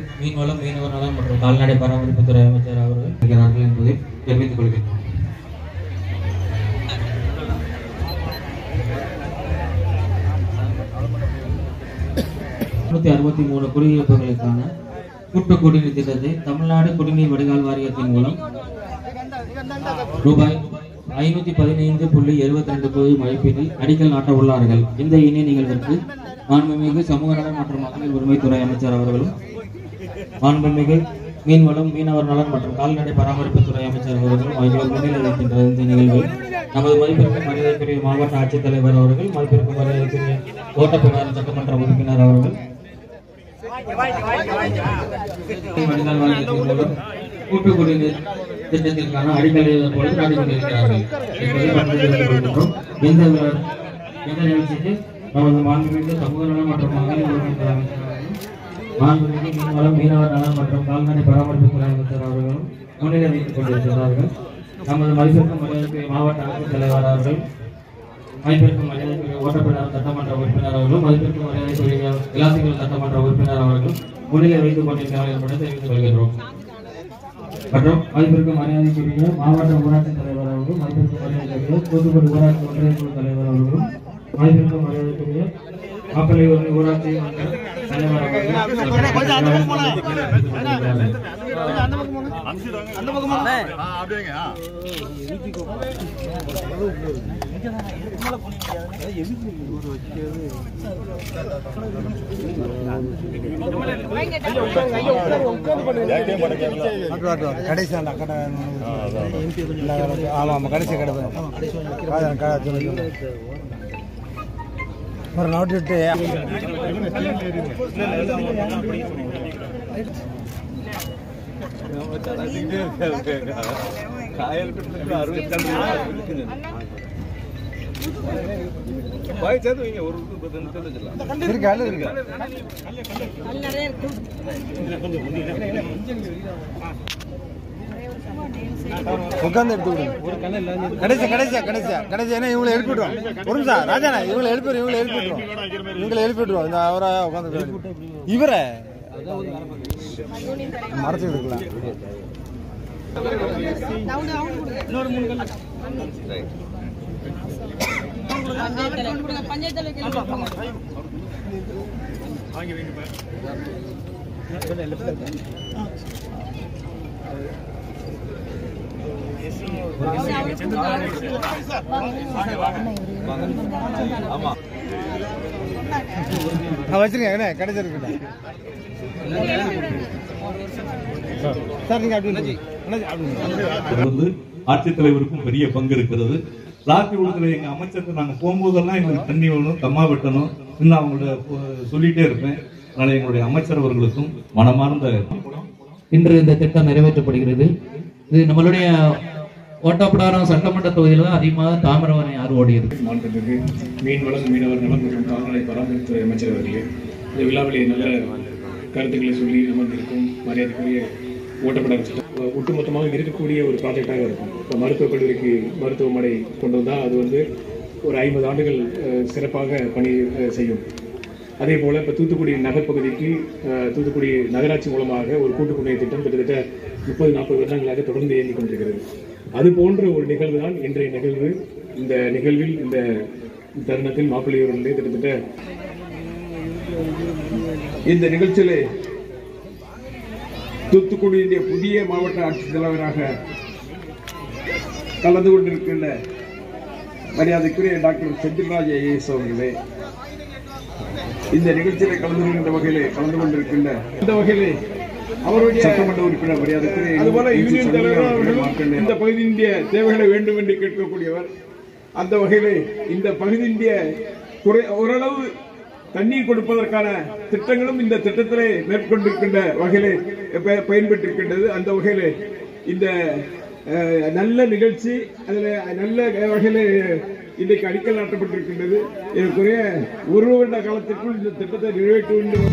மீன்வளம் மீனவர் நலம் மற்றும் கால்நடை பராமரிப்புத்துறை அமைச்சர் அவர்கள் இருக்கிறார்கள் என்பதை தெரிவித்துக் கொள்கிறோம் நூற்றி அறுபத்தி மூணு குடியிருப்புகளுக்கான கூட்டு குடிநீர் திட்டத்தை தமிழ்நாடு குடிநீர் வடிகால் வாரியத்தின் மூலம் ரூபாய் ஐநூத்தி பதினைந்து புள்ளி எழுபத்தி ரெண்டு கோடி மதிப்பீட்டில் அடிக்கல் நாட்ட உள்ளார்கள் இந்த இணைய நிகழ்விற்கு மாண்புமிகு சமூக நலன் மற்றும் மகளிர் உரிமைத்துறை அமைச்சர் அவர்களும் மாண்புமிகு மீன்வளம் மீனவர் நலன் மற்றும் கால்நடை பராமரிப்புத்துறை அமைச்சர் அவர்களும் ஆகியோர் முன்னிலை வைக்கின்ற இந்த நிகழ்வில் நமது மதிப்பிற்கு மரியாதைக்குரிய மாவட்ட ஆட்சித்தலைவர் அவர்கள் மதிப்பிற்கு மரியாதைக்குரிய ஓட்டப்பிடார் சட்டமன்ற உறுப்பினர் அவர்கள் வடிகால் வாரியத்தின் மூலம் கூட்டு குடிநீர் திட்டத்திற்கான அடிக்கலை பொழுது நடைபெற்றிருக்கிறார்கள் என்பதை பற்றி தெரிவித்துக் கொள்கின்றோம் இந்த விழா- இந்த நிகழ்ச்சிக்கு நமது மாண்புமிகு சமூக நலம் மற்றும் மகளிர் உரிமைத்துறை அமைச்சர் அவர்களும் மாண்புமிகு மீன்வளம் மீனவர் நலம் மற்றும் கால்நடை பராமரிப்புத்துறை அமைச்சர் அவர்களும் முன்னிலை வைத்துக் கொண்டிருக்கிறார்கள் நமது மதிப்பிற்கும் மரியாதைக்குரிய மாவட்ட ஆட்சித்தலைவர் அவர்கள் மதிப்பிற்கும் மரியாதைக்குரிய ஓட்டப்பிடார் சட்டமன்ற உறுப்பினர் அவர்களும் மதிப்பிற்கும் மரியாதைக்குரிய இலாசிகள் சட்டமன்ற உறுப்பினர் அவர்களும் முன்னிலை வைத்துக் கொண்டிருக்கிறார்கள் என்பதை தெரிவித்துக் கொள்கிறோம் மற்றும் மதிப்பிற்கும் மரியாதைக்குரிய மாவட்ட ஊராட்சி தலைவர் அவர்களும் மதிப்பிற்கும் மரியாதைக்குரிய தூத்துக்குடி ஊராட்சி ஒன்றிய குழு தலைவர் அவர்களும் மதிப்பிற்கும் மரியாதைக்குரிய மாப்பிள்ளை ஊராட்சி மன்ற தலைவர் அவர்களும் கடைசி அந்த கடை ஆமாம் ஆமாம் கடைசி கடை அதான் கடை சொல்லி ஒரு நோட்டு விட்டு இருக்கு அல்ல இருக்கு உட்காந்து எடுத்து விடுங்க கடைசியா கடைசியா கடைசியா கடைசியா என்ன இவங்களை எழுப்பி விட்டுருவோம் ஒரு நிமிஷம் ராஜாண்ணா இவங்களை எழுப்பி இவங்களை எழுப்பி விட்டுருவோம் இவங்களை எழுப்பி விட்டுருவோம் இந்த அவரை உட்காந்து இவரை மறைச்சு இருக்கலாம் வச்சிருங்க என்ன கிடைச்சிருக்கு சார் நீங்க அப்படி நில்லுங்க. அண்ணாச்சி, அப்படி நில்லுங்க. வந்து ஆட்சித்தலைவருக்கும் பெரிய பங்கு இருக்கிறது லாத்தி விழுத்துல எங்க அமைச்சருக்கு நாங்க போகும்போதெல்லாம் எங்களுக்கு தண்ணி வேணும் தம்மா வெட்டணும் இன்னும் அவங்களோட போ- சொல்லிட்டே இருப்பேன் அதனால எங்களுடைய அமைச்சர் அவர்களுக்கும் மனமார்ந்த இன்று இந்த திட்டம் நிறைவேற்றப்படுகிறது இது நம்மளுடைய ஓட்டப்படாரம் சட்டமன்ற தொகுதியில் தான் அதிகமாக தாமிரவரணி ஆறு ஓடியது மாண்புமிகு மீன்வளம் மீனவர் நலம் மற்றும் கால்நடை பராமரிப்புத்துறை அமைச்சர் அவர்களே இந்த விழாவிலே நல்ல கருத்துக்களை சொல்லி அமர்ந்திருக்கும் மரியாதைக்குரிய ஓட்டப்படாத சட்டம் ஒட்டுமொத்தமாக இருக்கக்கூடிய ஒரு ப்ராஜெக்டாக இருக்கும் இப்போ மருத்துவக் கல்லூரிக்கு மருத்துவமனை கொண்டு வந்தால் அது வந்து ஒரு ஐம்பது ஆண்டுகள் அஹ், சிறப்பாக பணி அஹ், செய்யும் அதே போல் இப்போ தூத்துக்குடி நகர்ப்பகுதிக்கு அஹ், தூத்துக்குடி நகராட்சி மூலமாக ஒரு கூட்டு குடிநீர் திட்டம் கிட்டத்தட்ட முப்பது நாற்பது வருடங்களாக தொடர்ந்து இயங்கிக் கொண்டிருக்கிறது அது போன்ற ஒரு நிகழ்வு தான் இன்றைய நிகழ்வு இந்த நிகழ்வில் இந்த தருணத்தில் மாப்பிள்ளையூரிலே கிட்டத்தட்ட இந்த நிகழ்ச்சியிலே தூத்துக்குடியினுடைய புதிய மாவட்ட ஆட்சித்தலைவராக கலந்து கொண்டிருக்கின்ற மரியாதைக்குரிய டாக்டர் செந்தில்ராஜ் ஐஏஎஸ் அவர்களே இந்த நிகழ்ச்சியிலே கலந்து கொள்கின்ற வகையிலே கலந்து கொண்டிருக்கின்ற இந்த வகையிலே அவருடைய சட்டமன்ற உறுப்பினர் மரியாதைக்குரிய அதுபோல யூனியன் தலைவர் அவர்களும் இந்த பகுதியினுடைய தேவைகளை வேண்டும் என்று கேட்கக்கூடியவர் அந்த வகையிலே இந்த பகுதியினுடைய குறை ஓரளவு தண்ணீர் கொடுப்பதற்கான திட்டங்களும் இந்த திட்டத்திலே மேற்கொண்டிருக்கின்ற வகையிலே ப- பயன்பட்டிருக்கின்றது அந்த வகையிலே இந்த அஹ், நல்ல நிகழ்ச்சி அதில் நல்ல வகையிலே இன்றைக்கு அடிக்கல் நாட்டப்பட்டிருக்கின்றது இதற்குரிய ஒரு வருட காலத்திற்குள் இந்த திட்டத்தை நிறைவேற்ற வேண்டும்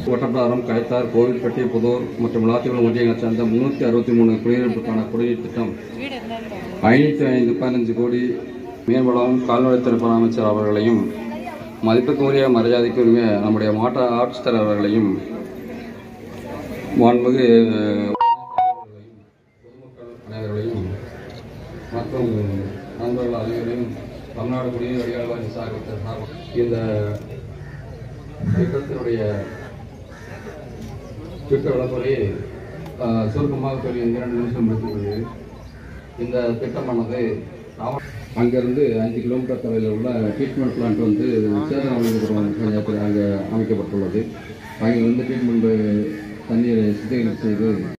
ஒட்டப்பிடாரம் கயத்தார் கோவில்பட்டி புதூர் மற்றும் விளாத்திகுளம் ஒன்றியங்களைச் சேர்ந்த முன்னூற்றி அறுபத்தி மூணு குடியிருப்புக்கான குடிநீர் திட்டம் ஐநூற்றி ஐந்து பதினஞ்சு கோடி மீன்வளம் கால்நடைத்துறை அமைச்சர் அவர்களையும் மதிப்புக்குரிய மரியாதைக்குரிய நம்முடைய மாவட்ட ஆட்சித்தலைவர் அவர்களையும் மாண்புமிகு பொதுமக்கள் அனைவர்களையும் மற்றும் நண்பர்கள் அனைவரையும் தமிழ்நாடு குடிநீர் வடிகால் வாரிய சார்பில் சார்பு இந்த திட்டத்தினுடைய திட்ட விளக்குறையை ஆஹ், சுருக்கமாக சொல்லி இந்த இரண்டு நிமிஷம் முடித்துக் கொள்கிறேன் இந்த திட்டமானது நாம- அங்கிருந்து அஞ்சு கிலோமீட்டர் தொலைவில் உள்ள ட்ரீட்மெண்ட் பிளான்ட் வந்து சேதனமளிபுரம் பஞ்சாயத்தில் அங்கே அமைக்கப்பட்டுள்ளது அங்கே வந்து ட்ரீட்மெண்ட் தண்ணீரை சுத்திகரிப்பு செய்து